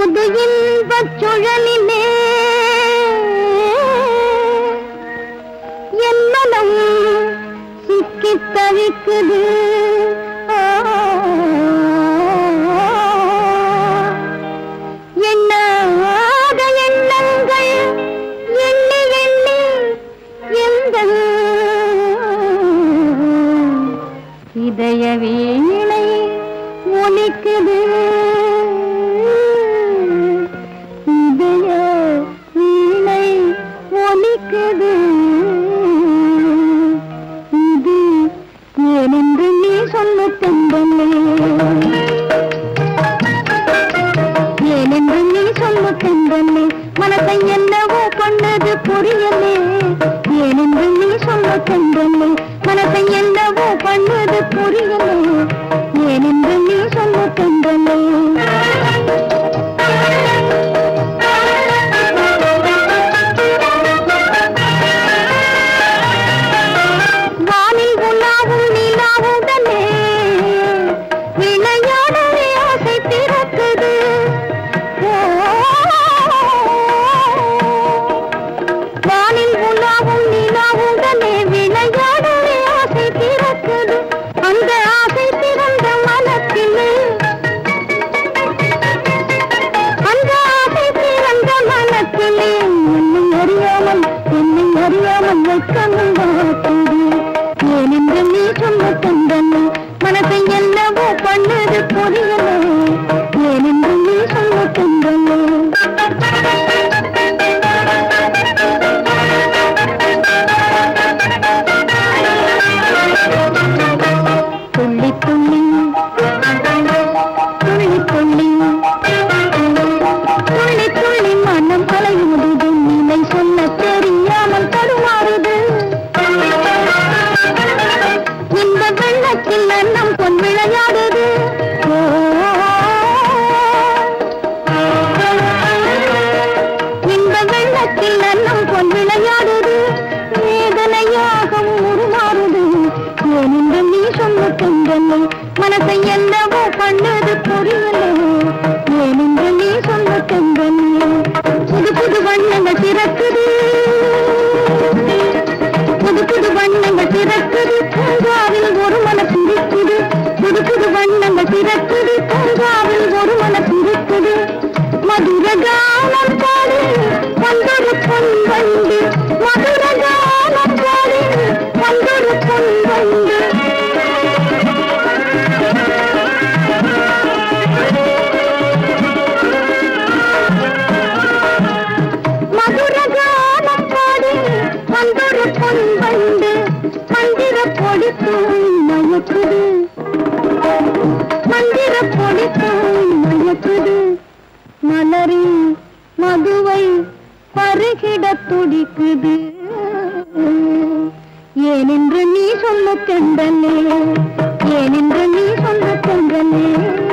புது இன்பச் சுழலிலே என் மனம் சிக்கித் தவிக்குது ஆ. எண்ணாத எண்ணங்கள் எண்ணி எண்ணி எந்த இதய வீணை ஒலிக்குது இதய வீணை ஒலிக்குது இது ஏனென்று நீ சொல்ல தந்தனே ஏனென்று நீ சொல்ல தந்தனே மனசை என்னவோ பண்ணது புரியலே ஏனென்று நீ சொல்ல தந்தனே மனசை என்னவோ பண்ணது புரியலே ஏனென்று நீ சொல்ல தந்தனே வானில் உலாவும் நிலாவுடனே விளையாடவே ஆசை பிறக்குது ஓ, வானில் உலாவும் நிலாவுடனே விளையாடவே ஆசை பிறக்குது அந்த ஆசை பிறந்த மனத்திலே அந்த ஆசை பிறந்த மனத்திலே என்னை அறியாமல் என்னை அறியாமல் வெட்கமும் வாக்குது ஏனென்று நீ சொன்ன தந்தனை மனசை என்னவோ பண்ணது புரியலே ஏனென்று நீ சொன்ன தந்தனை துள்ளி துள்ளி துள்ளி துள்ளி துள்ளி துள்ளி மனம் அலையுது நிலை சொல்ல தெரியாமல் தடுமாறுது இந்த வெள்ளத்தில் அன்னம் பொன் விளையாடுது ஓ. இந்த வெள்ளத்தில் அன்னம் பொன் விளையாடுது வேதனையாக உருமாறுது ஏனென்று நீ சொன்ன தந்தனை மனசை என்னவோ பண்ணது புரியலே ஏனென்று நீ சொன்ன தந்தனை புது புது வண்ணங்கள் பிறக்குது புது புது வண்ணங்கள் பிறக்குது பூங்காவில் ஒரு மனசு இருக்குது புது புது வண்ணங்கள் பிறக்குது பூங்காவில் ஒரு மனசு இருக்குது மதுர கானம் பாடு வந்தொரு பொன் வந்து மதுர கானம் பாடு வந்தொரு பொன் வந்து மதுர கானம் பாடி வந்தொரு பொன் வந்து மந்திர பொடி தூள் மயக்குது மந்திர பொடி தூள் மயக்குது மலரின் மதுவை பருகிட துடிக்குது ஏனென்று நீ சொல்ல தெண்டலே ஏனென்று நீ சொல்ல தெண்டலே